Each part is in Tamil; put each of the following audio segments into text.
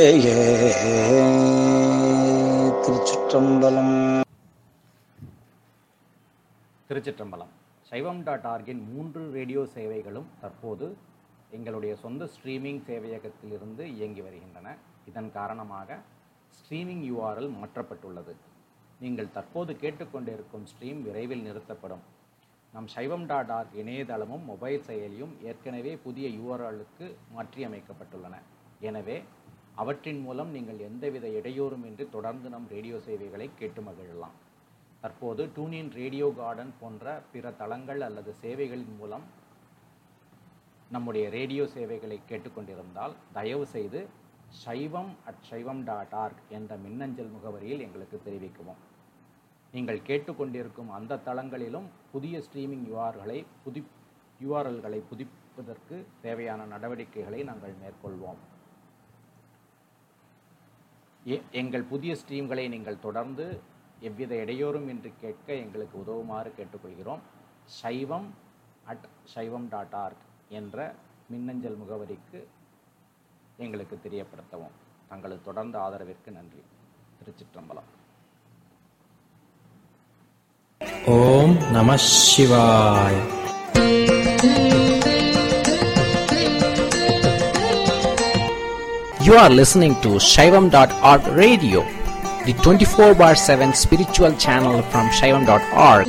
திருச்சிற்றம்பலம் திருச்சிற்றம்பலம் சைவம் டாட் ஆர்கின் மூன்று ரேடியோ சேவைகளும் தற்போது எங்களுடைய சொந்த ஸ்ட்ரீமிங் சேவையகத்திலிருந்து இயங்கி வருகின்றன இதன் காரணமாக ஸ்ட்ரீமிங் URL மாற்றப்பட்டுள்ளது நீங்கள் தற்போது கேட்டுக்கொண்டிருக்கும் ஸ்ட்ரீம் விரைவில் நிறுத்தப்படும் நம் சைவம் டாட் ஆர்க் இணையதளமும் மொபைல் செயலியும் ஏற்கனவே புதிய யூஆர்எல்லுக்கு மாற்றியமைக்கப்பட்டுள்ளன எனவே அவற்றின் மூலம் நீங்கள் எந்தவித இடையூறுமின்றி தொடர்ந்து நம் ரேடியோ சேவைகளை கேட்டு மகிழலாம் தற்போது டூனின் ரேடியோ கார்டன் போன்ற பிற தளங்கள் அல்லது சேவைகளின் மூலம் நம்முடைய ரேடியோ சேவைகளை கேட்டுக்கொண்டிருந்தால் தயவு செய்து சைவம் அட் சைவம் டாட் ஆர்க் என்ற மின்னஞ்சல் முகவரியில் எங்களுக்கு தெரிவிக்கவும் நீங்கள் கேட்டுக்கொண்டிருக்கும் அந்த தளங்களிலும் புதிய ஸ்ட்ரீமிங் யூஆர்களை புதி யூஆர்எல்களை புதுப்பிப்பதற்கு தேவையான நடவடிக்கைகளை நாங்கள் மேற்கொள்வோம் எ- எங்கள் புதிய ஸ்ட்ரீம்களை நீங்கள் தொடர்ந்து எவ்வித இடையூறும் இன்றி கேட்க எங்களுக்கு உதவுமாறு கேட்டுக்கொள்கிறோம் சைவம் அட் சைவம் டாட் ஆர்க் என்ற மின்னஞ்சல் முகவரிக்கு எங்களுக்கு தெரியப்படுத்தவும் தங்களது தொடர்ந்த ஆதரவிற்கு நன்றி திருச்சிற்றம்பலம் ஓம் நம சிவாய் You are listening to Shaivam.org radio, the 24 bar 7 spiritual channel from Shaivam.org.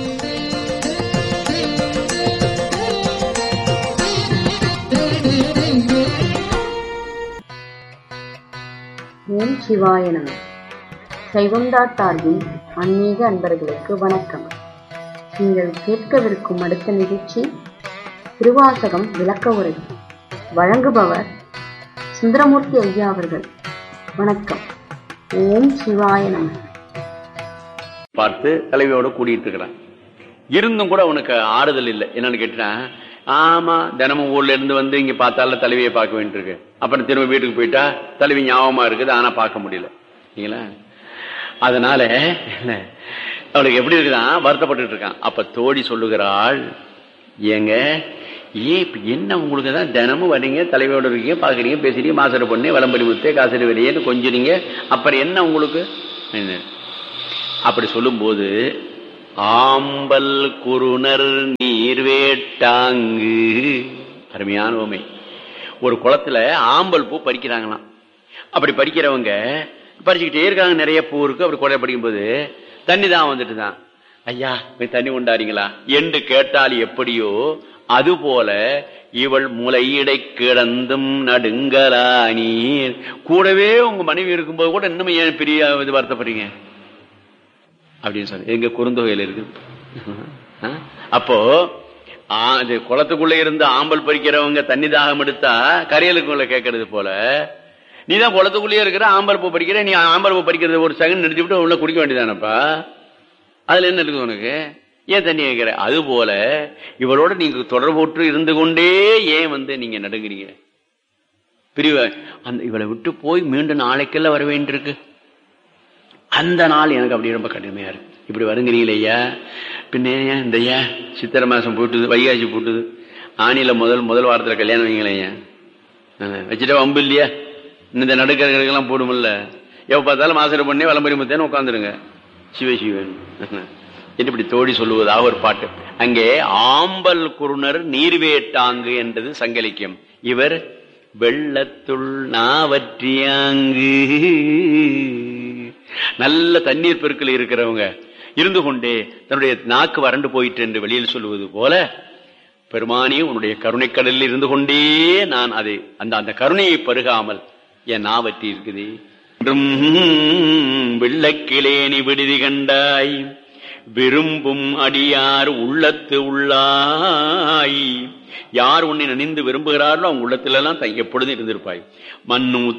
ஓம் சிவாய நம சைவம் டாட் ஆர்வின் ஆன்மீக அன்பர்களுக்கு வணக்கம் நீங்கள் கேட்கவிருக்கும் அடுத்த நிகழ்ச்சி திருவாசகம் விளக்க உரை வழங்குபவர் சுந்தரமூர்த்தி ஐயா அவர்கள் வணக்கம் ஓம் சிவாய நம பார்த்து தலைவியோட கூடிட்டு இருக்கிறான் இருந்தும் கூட அவனுக்கு ஆறுதல் இல்லை என்னன்னு கேட்டா ஆமா தினமும் ஊர்ல இருந்து வந்து இங்க பார்த்தால தலைவியை பார்க்க வேண்டியிருக்கு அப்புறம் திரும்ப வீட்டுக்கு போயிட்டா தலைவி ஞாபகமா இருக்குது ஆனா பார்க்க முடியல சரிங்களா அதனால அவளுக்கு எப்படி இருக்குதான் வருத்தப்பட்டு இருக்கான் அப்ப தோழி சொல்லுகிறாள் ஏங்க ஏன் இப்ப என்ன உங்களுக்கு தான் தினமும் வரீங்க தலைவியோட இருக்கீங்க பாக்குறீங்க பேசுறீங்க மாசர பொண்ணு விளம்பரி முத்தே காசரி வெளியேன்னு கொஞ்சுறீங்க அப்புறம் என்ன உங்களுக்கு என்ன? அப்படி சொல்லும்போது ஆம்பல் குருணர் நீர்வேட்டாங்கு அருமையான உமை ஒரு குளத்துல ஆம்பல் பூ பறிக்கிறாங்களாம் அப்படி பறிக்கிறவங்க பறிச்சுக்கிட்டே இருக்காங்க நிறைய பூ இருக்கு அப்படி குறைய படிக்கும்போது தண்ணி தான் வந்துட்டு தான் ஐயா போய் தண்ணி கொண்டாறீங்களா என்று கேட்டால் எப்படியோ அதுபோல இவள் முளையிடை கிடந்தும் நடுங்கலா நீர் கூடவே உங்க மனைவி இருக்கும்போது கூட இன்னும் ஏன் பெரிய இது வருத்தப்படுறீங்க அப்படின்னு சொன்ன எங்க குறுந்தொகையில் இருக்கு ஆ? அப்போ ஆ, இது குளத்துக்குள்ள இருந்து ஆம்பல் பறிக்கிறவங்க தண்ணி தாகம் எடுத்தா கரையலுக்குள்ள கேட்கறது போல நீ தான் குளத்துக்குள்ளேயே இருக்கிற ஆம்பல் பூ பறிக்கிற நீ ஆம்பல் பூ பறிக்கிறது ஒரு செகண்ட் நிறுத்தி விட்டு உள்ள குடிக்க வேண்டியதானப்பா அதுல என்ன இருக்குது உனக்கு ஏன் தண்ணி கேட்கிற அது போல இவளோட நீங்க தொடர்புற்று இருந்து கொண்டே ஏன் வந்து நீங்க நடுங்குறீங்க பிரிவ அந்த இவளை விட்டு போய் மீண்டும் நாளைக்கெல்லாம் வர வேண்டியிருக்கு அந்த நாள் எனக்கு அப்படி ரொம்ப கடுமையா இருக்கு இப்படி வருங்கிறீங்களே ஐயா பின்ன ஏன் இந்த ஐயா சித்திரை மாசம் போட்டுது வைகாசி போட்டுது ஆணியில முதல் முதல் வாரத்துல கல்யாணம் வைங்களேன் ஐயா வச்சுட்டா வம்பு இல்லையா இந்த நடுக்கர்களுக்கெல்லாம் போடுமில்ல எப்ப பார்த்தாலும் மாசர பண்ணி விளம்பரி முத்தேன்னு உட்காந்துருங்க சிவ சிவன் என்று இப்படி தோழி சொல்லுவதாக ஒரு பாட்டு அங்கே ஆம்பல் குருணர் நீர்வேட்டாங்கு என்றது சங்கலிக்கம் இவர் வெள்ளத்துள் நாவற்றியாங்கு நல்ல தண்ணீர் பெருக்கில் இருக்கிறவங்க இருந்து கொண்டே தன்னுடைய நாக்கு வறண்டு போயிற்று என்று வெளியில் சொல்லுவது போல பெருமானி உன்னுடைய கருணைக்கடலில் இருந்து கொண்டே நான் அதை அந்த அந்த கருணையை பருகாமல் என் நாவற்றி இருக்குது என்றும் வெள்ளக்கிளேனி விடுதி கண்டாய் விரும்பும் அடியார் உள்ளத்து உள்ளாய் யார் உன்னை நினைந்து விரும்புகிறார்களோ அவங்க உள்ளத்திலெல்லாம் த- எப்பொழுதும் இருந்திருப்பாய் மண்ணு